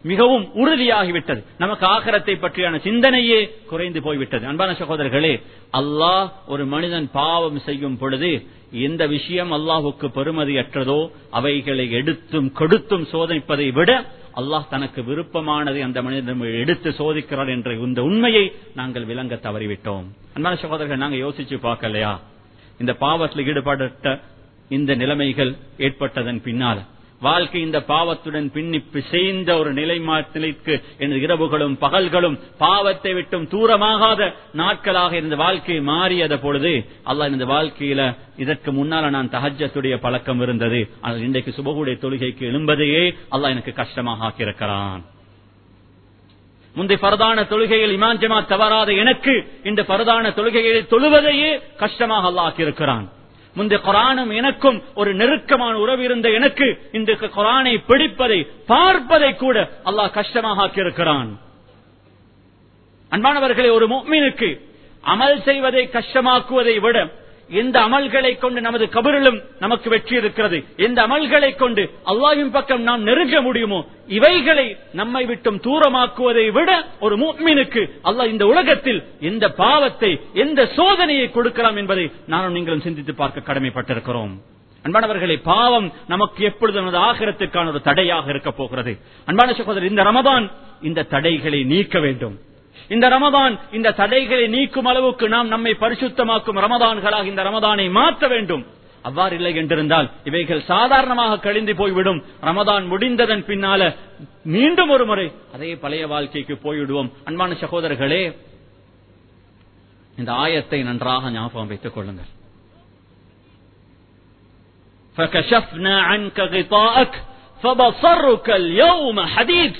மிகவும் உறுதியாகிவிட்டது நமக்கு ஆகரத்தை பற்றியான சிந்தனையே குறைந்து போய்விட்டது அன்பான சகோதரர்களே அல்லாஹ் ஒரு மனிதன் பாவம் செய்யும் பொழுது எந்த விஷயம் அல்லாஹுக்கு பெருமதியற்றதோ அவைகளை எடுத்தும் கொடுத்தும் சோதிப்பதை விட அல்லாஹ் தனக்கு விருப்பமானதை அந்த மனிதன் எடுத்து சோதிக்கிறார் என்ற இந்த உண்மையை நாங்கள் விளங்க தவறிவிட்டோம் அன்பான சகோதரர்கள் நாங்கள் யோசிச்சு பார்க்கலையா இந்த பாவத்தில் ஈடுபட்ட இந்த நிலைமைகள் ஏற்பட்டதன் பின்னால் வாழ்க்கை இந்த பாவத்துடன் பின்னி பிசைந்த ஒரு நிலை நிலைக்கு எனது இரவுகளும் பகல்களும் பாவத்தை விட்டும் தூரமாகாத நாட்களாக இருந்த வாழ்க்கை மாறியத பொழுது அல்லாஹ் இந்த வாழ்க்கையில இதற்கு முன்னால நான் தஹஜத்துடைய பழக்கம் இருந்தது ஆனால் இன்றைக்கு சுபகுடைய தொழுகைக்கு எழும்பதையே அல்லாஹ் எனக்கு கஷ்டமாக ஆக்கியிருக்கிறான் முந்தைய பரதான தொழுகையில் இமான் ஜமாத் தவறாத எனக்கு இந்த பரதான தொழுகைகளை தொழுவதையே கஷ்டமாக அல்லாஹ் ஆக்கியிருக்கிறான் முந்தைய குரானும் எனக்கும் ஒரு நெருக்கமான உறவு இருந்த எனக்கு இந்த குரானை பிடிப்பதை பார்ப்பதை கூட அல்லாஹ் கஷ்டமாக ஆக்கியிருக்கிறான் அன்பானவர்களே ஒரு முக்மீனுக்கு அமல் செய்வதை கஷ்டமாக்குவதை விட எந்த அமல்களை கொண்டு நமது கபரிலும் நமக்கு வெற்றி இருக்கிறது எந்த அமல்களை கொண்டு அல்லாவின் பக்கம் நாம் நெருங்க முடியுமோ இவைகளை நம்மை விட்டும் தூரமாக்குவதை விட ஒரு மூமினுக்கு அல்லாஹ் இந்த உலகத்தில் எந்த பாவத்தை எந்த சோதனையை கொடுக்கலாம் என்பதை நானும் நீங்களும் சிந்தித்து பார்க்க கடமைப்பட்டிருக்கிறோம் அன்பானவர்களே பாவம் நமக்கு எப்பொழுது நமது ஆகிரத்துக்கான ஒரு தடையாக இருக்க போகிறது அன்பான சகோதரர் இந்த ரமதான் இந்த தடைகளை நீக்க வேண்டும் இந்த ரமதான் இந்த தடைகளை நீக்கும் அளவுக்கு நாம் நம்மை பரிசுத்தமாக்கும் ரமதான்களாக இந்த ரமதானை மாற்ற வேண்டும் அவ்வாறு இல்லை என்றிருந்தால் இவைகள் சாதாரணமாக கழிந்து போய்விடும் ரமதான் முடிந்ததன் பின்னால மீண்டும் ஒரு முறை அதே பழைய வாழ்க்கைக்கு போய்விடுவோம் அன்பான சகோதரர்களே இந்த ஆயத்தை நன்றாக ஞாபகம் வைத்துக் கொள்ளுங்கள் فكشفنا عنك غطاءك فبصرك اليوم حديد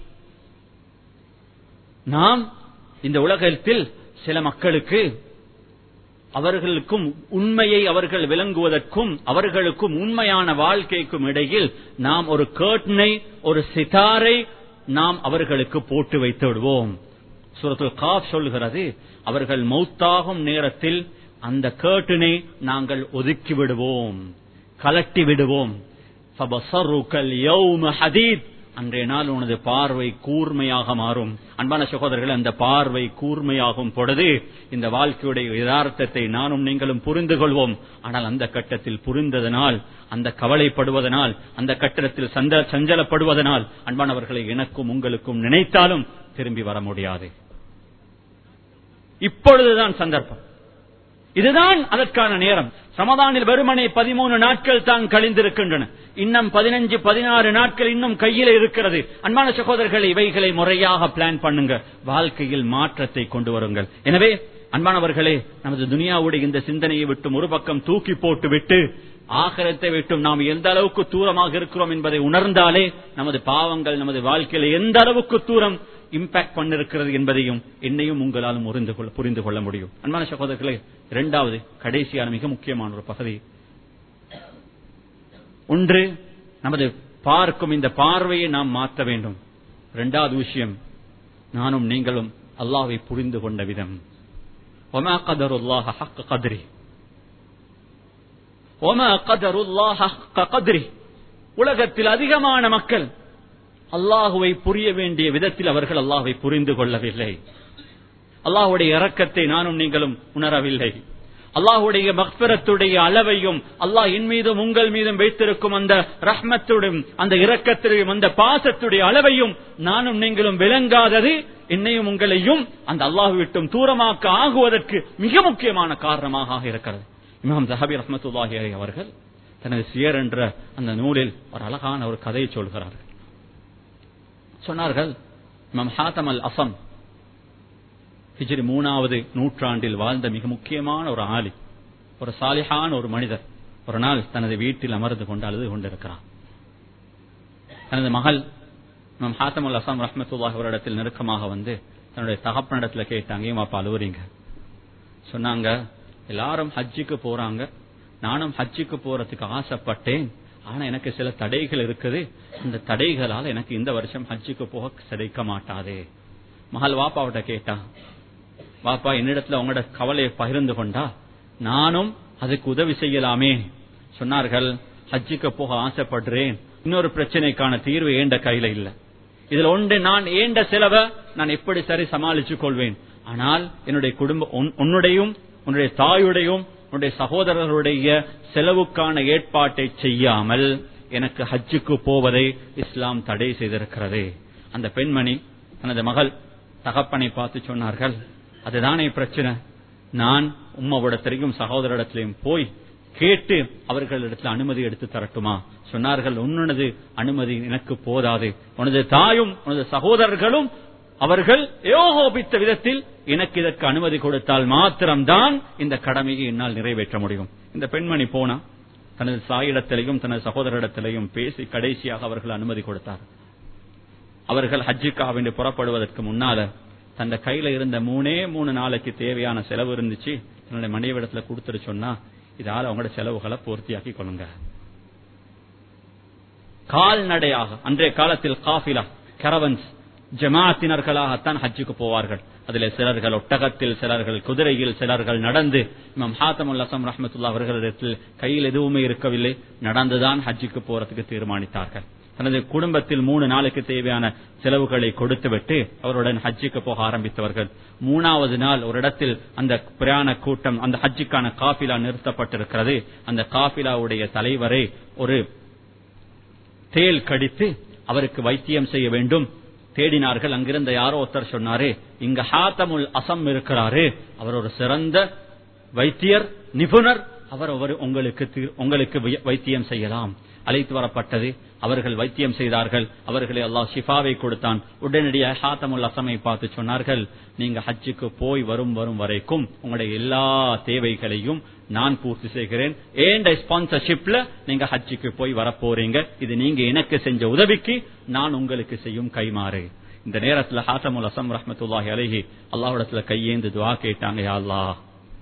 நாம் இந்த உலகத்தில் சில மக்களுக்கு அவர்களுக்கும் உண்மையை அவர்கள் விளங்குவதற்கும் அவர்களுக்கும் உண்மையான வாழ்க்கைக்கும் இடையில் நாம் ஒரு கேட்னை ஒரு சிதாரை நாம் அவர்களுக்கு போட்டு வைத்து விடுவோம் சூரத்துல் காப் சொல்கிறது அவர்கள் மௌத்தாகும் நேரத்தில் அந்த கேட்டினை நாங்கள் ஒதுக்கி விடுவோம் கலட்டி விடுவோம் அன்றைய நாள் உனது பார்வை கூர்மையாக மாறும் அன்பான சகோதரர்கள் அந்த பார்வை கூர்மையாகும் பொழுது இந்த வாழ்க்கையுடைய யதார்த்தத்தை நானும் நீங்களும் புரிந்து கொள்வோம் ஆனால் அந்த கட்டத்தில் புரிந்ததனால் அந்த கவலைப்படுவதனால் அந்த கட்டத்தில் சந்த சஞ்சலப்படுவதனால் அன்பானவர்களை எனக்கும் உங்களுக்கும் நினைத்தாலும் திரும்பி வர முடியாது இப்பொழுதுதான் சந்தர்ப்பம் இதுதான் அதற்கான நேரம் சமதானில் வெறுமனே பதிமூணு நாட்கள் தான் கழிந்திருக்கின்றன இன்னும் பதினஞ்சு பதினாறு நாட்கள் இன்னும் கையில் இருக்கிறது அன்பான சகோதரர்கள் இவைகளை முறையாக பிளான் பண்ணுங்க வாழ்க்கையில் மாற்றத்தை கொண்டு வருங்கள் எனவே அன்பானவர்களே நமது துனியாவுடைய இந்த சிந்தனையை விட்டு ஒரு பக்கம் தூக்கி போட்டு விட்டு ஆகரத்தை விட்டும் நாம் எந்த அளவுக்கு தூரமாக இருக்கிறோம் என்பதை உணர்ந்தாலே நமது பாவங்கள் நமது வாழ்க்கையில எந்த அளவுக்கு தூரம் இம்பாக்ட் பண்ணிருக்கிறது என்பதையும் என்னையும் உங்களாலும் புரிந்து கொள்ள முடியும் அன்பான சகோதரர்களே இரண்டாவது கடைசியான மிக முக்கியமான ஒரு பகுதி ஒன்று நமது பார்க்கும் இந்த பார்வையை நாம் மாற்ற வேண்டும் இரண்டாவது விஷயம் நானும் நீங்களும் அல்லாவை புரிந்து கொண்ட விதம் ஒமா கதருல்லாஹ ஹக்க கதிரி ஒமா கதருல்லாஹ ஹக்க கதிரி உலகத்தில் அதிகமான மக்கள் அல்லாஹுவை புரிய வேண்டிய விதத்தில் அவர்கள் அல்லாஹுவை புரிந்து கொள்ளவில்லை அல்லாஹுடைய இறக்கத்தை நானும் நீங்களும் உணரவில்லை அல்லாஹுடைய மக்பரத்துடைய அளவையும் அல்லாஹ் என் மீதும் உங்கள் மீதும் வைத்திருக்கும் அந்த ரஹ்மத்துடன் அந்த இரக்கத்துடையும் அந்த பாசத்துடைய அளவையும் நானும் நீங்களும் விளங்காதது என்னையும் உங்களையும் அந்த அல்லாஹு விட்டும் தூரமாக்க ஆகுவதற்கு மிக முக்கியமான காரணமாக இருக்கிறது இமாம் ஜஹபி ரஹமத்துல்லாஹி அவர்கள் தனது சியர் என்ற அந்த நூலில் ஒரு அழகான ஒரு கதையை சொல்கிறார்கள் சொன்னார்கள் இமாம் ஹாத்தம் அல் அசம் ஹிஜ்ரி மூணாவது நூற்றாண்டில் வாழ்ந்த மிக முக்கியமான ஒரு ஆலி ஒரு சாலிஹான ஒரு மனிதர் ஒரு நாள் தனது வீட்டில் அமர்ந்து கொண்டு அழுது கொண்டிருக்கிறார் தனது மகள் இமாம் ஹாத்தம் அல் அசாம் ரஹமத்துல்லாஹ் அவரிடத்தில் நெருக்கமாக வந்து தன்னுடைய தகப்பனிடத்துல கேட்டாங்க ஏன் அப்பா அழுவுறீங்க சொன்னாங்க எல்லாரும் ஹஜ்ஜுக்கு போறாங்க நானும் ஹஜ்ஜுக்கு போறதுக்கு ஆசைப்பட்டேன் ஆனா எனக்கு சில தடைகள் இருக்குது இந்த தடைகளால் எனக்கு இந்த வருஷம் ஹஜ்ஜுக்கு போக கிடைக்க மாட்டாதே மகள் வாப்பாவிட்ட கேட்டா வாப்பா என்னிடத்துல உங்களோட கவலையை பகிர்ந்து கொண்டா நானும் அதுக்கு உதவி செய்யலாமே சொன்னார்கள் ஹஜ்ஜுக்கு போக ஆசைப்படுறேன் இன்னொரு பிரச்சனைக்கான தீர்வு ஏண்ட கையில இல்ல இதுல ஒன்று நான் ஏண்ட செலவை நான் எப்படி சரி சமாளிச்சுக் கொள்வேன் ஆனால் என்னுடைய குடும்ப உன்- உன்னுடையும் உன்னுடைய தாயுடையும் உன்னுடைய சகோதரர்களுடைய செலவுக்கான ஏற்பாட்டை செய்யாமல் எனக்கு ஹஜ்ஜுக்கு போவதை இஸ்லாம் தடை செய்திருக்கிறது அந்த பெண்மணி தனது மகள் தகப்பனை பார்த்து சொன்னார்கள் அதுதானே பிரச்சனை நான் உம்மவிடத்திலையும் சகோதரிடத்திலையும் போய் கேட்டு அவர்களிடத்தில் அனுமதி எடுத்து தரட்டுமா சொன்னார்கள் உன்னது அனுமதி எனக்கு போதாது உனது தாயும் உனது சகோதரர்களும் அவர்கள் ஏகோபித்த விதத்தில் எனக்கு இதற்கு அனுமதி கொடுத்தால் மாத்திரம்தான் இந்த கடமையை என்னால் நிறைவேற்ற முடியும் இந்த பெண்மணி போனா தனது சாயிடத்திலையும் தனது சகோதரிடத்திலையும் பேசி கடைசியாக அவர்கள் அனுமதி கொடுத்தார் அவர்கள் ஹஜ்ஜுக்காக வேண்டி புறப்படுவதற்கு முன்னால தந்த கையில இருந்த மூணே மூணு நாளைக்கு தேவையான செலவு இருந்துச்சு தன்னுடைய மனைவிடத்துல கொடுத்துட்டு சொன்னா இதால அவங்களோட செலவுகளை பூர்த்தியாக்கி கொள்ளுங்க கால்நடையாக அன்றைய காலத்தில் காஃபிலா கரவன்ஸ் ஜமாத்தினர்களாகத்தான் ஹஜ்ஜுக்கு போவார்கள் அதிலே சிலர்கள் ஒட்டகத்தில் சிலர்கள் குதிரையில் சிலர்கள் நடந்து இமாம் ஹாத்தமுல் அசம் ரஹமத்துல்லா அவர்களிடத்தில் கையில் எதுவுமே இருக்கவில்லை நடந்துதான் ஹஜ்ஜுக்கு போறதுக்கு தீர்மானித்தார்கள் தனது குடும்பத்தில் மூணு நாளுக்கு தேவையான செலவுகளை கொடுத்துவிட்டு அவருடன் ஹஜ்ஜுக்கு போக ஆரம்பித்தவர்கள் மூணாவது நாள் ஒரு இடத்தில் அந்த பிரயாண கூட்டம் அந்த ஹஜ்ஜுக்கான காஃபிலா நிறுத்தப்பட்டிருக்கிறது அந்த காஃபிலாவுடைய தலைவரை ஒரு தேல் கடித்து அவருக்கு வைத்தியம் செய்ய வேண்டும் தேடினார்கள் அங்கிருந்த யாரோ ஒருத்தர் சொன்னாரு இங்க ஹாத்தமுல் அசம் இருக்கிறாரு அவர் ஒரு சிறந்த வைத்தியர் நிபுணர் அவர் அவர் உங்களுக்கு தீர்- உங்களுக்கு வை- வைத்தியம் செய்யலாம் அழைத்து வரப்பட்டது அவர்கள் வைத்தியம் செய்தார்கள் அவர்களை அல்லாஹ் ஷிஃபாவை கொடுத்தான் உடனடியாக ஹாத்தமுல் அசமை பார்த்து சொன்னார்கள் நீங்க ஹஜ்ஜுக்கு போய் வரும் வரும் வரைக்கும் உங்களுடைய எல்லா தேவைகளையும் நான் பூர்த்தி செய்கிறேன் ஏண்ட ஸ்பான்சர்ஷிப்ல நீங்க ஹஜ்ஜுக்கு போய் வரப்போறீங்க இது நீங்க எனக்கு செஞ்ச உதவிக்கு நான் உங்களுக்கு செய்யும் கைமாறு இந்த நேரத்துல ஹாத்தமுல் அசம் ரஹமத்துல்லாஹி அலைஹி அல்லாஹ்விடத்துல கையேந்து துவா கேட்டாங்க யா அல்லாஹ்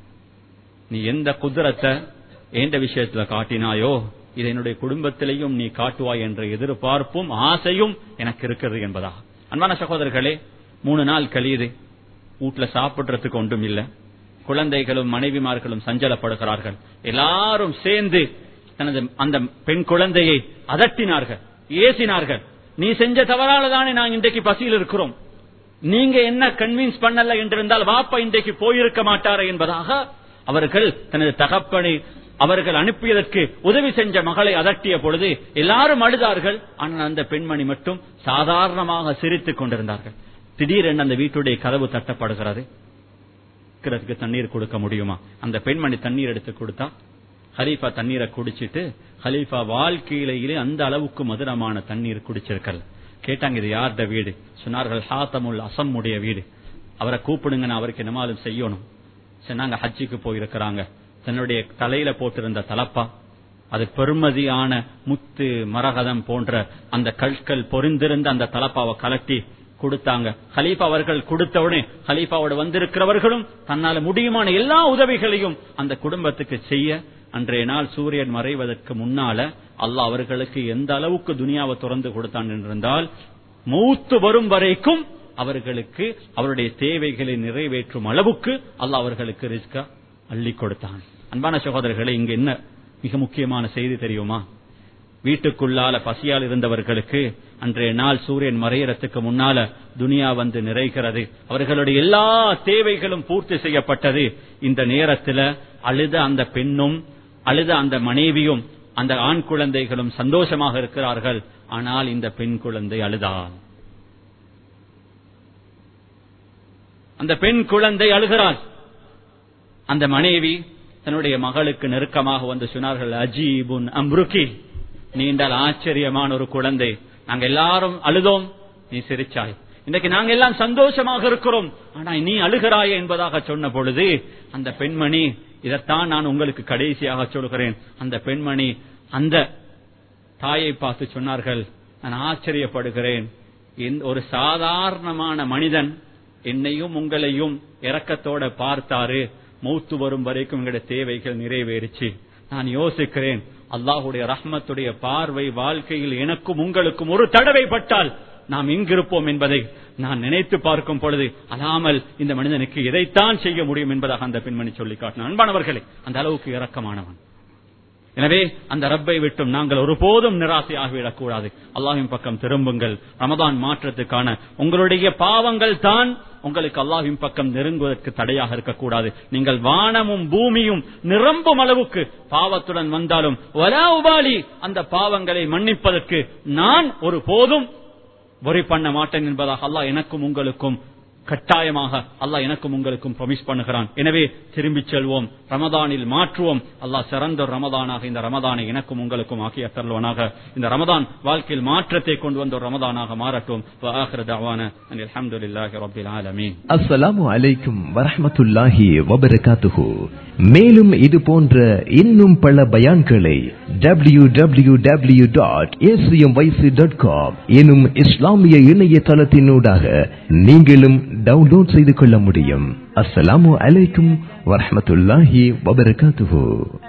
நீ எந்த குதிரத்தை எந்த விஷயத்துல காட்டினாயோ இதை என்னுடைய குடும்பத்திலையும் நீ காட்டுவாய் என்ற எதிர்பார்ப்பும் ஆசையும் எனக்கு இருக்கிறது என்பதா அன்பான சகோதரர்களே மூணு நாள் கழியுது வீட்டுல சாப்பிடுறதுக்கு ஒன்றும் இல்ல குழந்தைகளும் மனைவிமார்களும் சஞ்சலப்படுகிறார்கள் எல்லாரும் சேர்ந்து தனது அந்த பெண் குழந்தையை அதட்டினார்கள் ஏசினார்கள் நீ செஞ்ச தவறால தானே நான் இன்றைக்கு பசியில் இருக்கிறோம் நீங்க என்ன கன்வின்ஸ் பண்ணல என்றிருந்தால் வாப்பா இன்றைக்கு போயிருக்க மாட்டாரே என்பதாக அவர்கள் தனது தகப்பனை அவர்கள் அனுப்பியதற்கு உதவி செஞ்ச மகளை அதட்டிய பொழுது எல்லாரும் அழுதார்கள் ஆனால் அந்த பெண்மணி மட்டும் சாதாரணமாக சிரித்துக் கொண்டிருந்தார்கள் திடீரென்று அந்த வீட்டுடைய கதவு தட்டப்படுகிறது குடிக்கிறதுக்கு தண்ணீர் கொடுக்க முடியுமா அந்த பெண்மணி தண்ணீர் எடுத்து கொடுத்தா ஹலீஃபா தண்ணீரை குடிச்சிட்டு ஹலீஃபா வாழ்க்கையிலேயே அந்த அளவுக்கு மதுரமான தண்ணீர் குடிச்சிருக்கல் கேட்டாங்க இது யார்ட வீடு சொன்னார்கள் ஹாத்தமுல் அசம்முடைய வீடு அவரை கூப்பிடுங்க நான் அவருக்கு என்னமாலும் செய்யணும் சொன்னாங்க ஹஜ்ஜிக்கு போயிருக்கிறாங்க தன்னுடைய தலையில போட்டிருந்த தலப்பா அது பெருமதியான முத்து மரகதம் போன்ற அந்த கற்கள் பொறிந்திருந்த அந்த தலப்பாவை கலட்டி கொடுத்தாங்க ஹலீஃபா அவர்கள் கொடுத்தவுடனே ஹலீஃபாவோட வந்திருக்கிறவர்களும் தன்னால முடியுமான எல்லா உதவிகளையும் அந்த குடும்பத்துக்கு செய்ய அன்றைய நாள் சூரியன் மறைவதற்கு முன்னால அல்லாஹ் அவர்களுக்கு எந்த அளவுக்கு துனியாவை திறந்து கொடுத்தான் என்றிருந்தால் மூத்து வரும் வரைக்கும் அவர்களுக்கு அவருடைய தேவைகளை நிறைவேற்றும் அளவுக்கு அல்லாஹ் அவர்களுக்கு ரிஸ்கா அள்ளி கொடுத்தான் அன்பான சகோதரர்களே இங்க என்ன மிக முக்கியமான செய்தி தெரியுமா வீட்டுக்குள்ளால பசியால் இருந்தவர்களுக்கு அன்றைய நாள் சூரியன் மறையறதுக்கு முன்னால துனியா வந்து நிறைகிறது அவர்களுடைய எல்லா தேவைகளும் பூர்த்தி செய்யப்பட்டது இந்த நேரத்தில் அழுத அந்த பெண்ணும் அழுத அந்த மனைவியும் அந்த ஆண் குழந்தைகளும் சந்தோஷமாக இருக்கிறார்கள் ஆனால் இந்த பெண் குழந்தை அழுதாள் அந்த பெண் குழந்தை அழுகிறாள் அந்த மனைவி தன்னுடைய மகளுக்கு நெருக்கமாக வந்து சொன்னார்கள் அஜீபுன் அம்ருகி நீண்டால் ஆச்சரியமான ஒரு குழந்தை நாங்க எல்லாரும் அழுதோம் நீ சிரிச்சாய் இன்றைக்கு நாங்க எல்லாம் சந்தோஷமாக இருக்கிறோம் ஆனா நீ அழுகிறாய் என்பதாக சொன்ன பொழுது அந்த பெண்மணி இதைத்தான் நான் உங்களுக்கு கடைசியாக சொல்கிறேன் அந்த பெண்மணி அந்த தாயை பார்த்து சொன்னார்கள் நான் ஆச்சரியப்படுகிறேன் ஒரு சாதாரணமான மனிதன் என்னையும் உங்களையும் இரக்கத்தோட பார்த்தாரு மௌத்து வரும் வரைக்கும் எங்களுடைய தேவைகள் நிறைவேறிச்சு நான் யோசிக்கிறேன் அல்லாஹுடைய ரஹ்மத்துடைய பார்வை வாழ்க்கையில் எனக்கும் உங்களுக்கும் ஒரு தடவை பட்டால் நாம் எங்கிருப்போம் என்பதை நான் நினைத்து பார்க்கும் பொழுது அல்லாமல் இந்த மனிதனுக்கு இதைத்தான் செய்ய முடியும் என்பதாக அந்த பெண்மணி சொல்லி காட்டினான் அன்பானவர்களே அந்த அளவுக்கு இரக்கமானவன் எனவே அந்த ரப்பை விட்டும் நாங்கள் ஒருபோதும் நிராசையாகிவிடக் கூடாது அல்லாஹின் பக்கம் திரும்புங்கள் ரமதான் மாற்றத்துக்கான உங்களுடைய பாவங்கள் தான் உங்களுக்கு அல்லாஹின் பக்கம் நெருங்குவதற்கு தடையாக இருக்கக்கூடாது நீங்கள் வானமும் பூமியும் நிரம்பும் அளவுக்கு பாவத்துடன் வந்தாலும் ஒலா உபாலி அந்த பாவங்களை மன்னிப்பதற்கு நான் ஒரு போதும் worry பண்ண மாட்டேன் என்பதாக அல்லாஹ் எனக்கும் உங்களுக்கும் கட்டாயமாக அல்லாஹ் எனக்கும் உங்களுக்கும் ப்ரொமிஸ் பண்ணுகிறான் எனவே திரும்பிச் செல்வோம் ரமதானில் மாற்றுவோம் அல்லாஹ் சிறந்த ஒரு ரமதானாக இந்த ரமதானை எனக்கும் உங்களுக்கும் ஆக்கிய தருவனாக இந்த ரமதான் வாழ்க்கையில் மாற்றத்தை கொண்டு வந்த ஒரு ரமதானாக மாறட்டும் وآخر دعوانا أن الحمد لله رب العالمين அஸ்ஸலாமு அலைக்கும் வரஹ்மத்துல்லாஹி வபரகாத்துஹு மேலும் இது போன்ற இன்னும் பல பயான்களை W W W dot dot com எனும் இஸ்லாமிய இணையதளத்தினூடாக நீங்களும் டவுன்லோட் செய்து கொள்ள முடியும் அஸ்ஸலாமு அலைக்கும் வரஹ்மத்துல்லாஹி வபரகாத்துஹு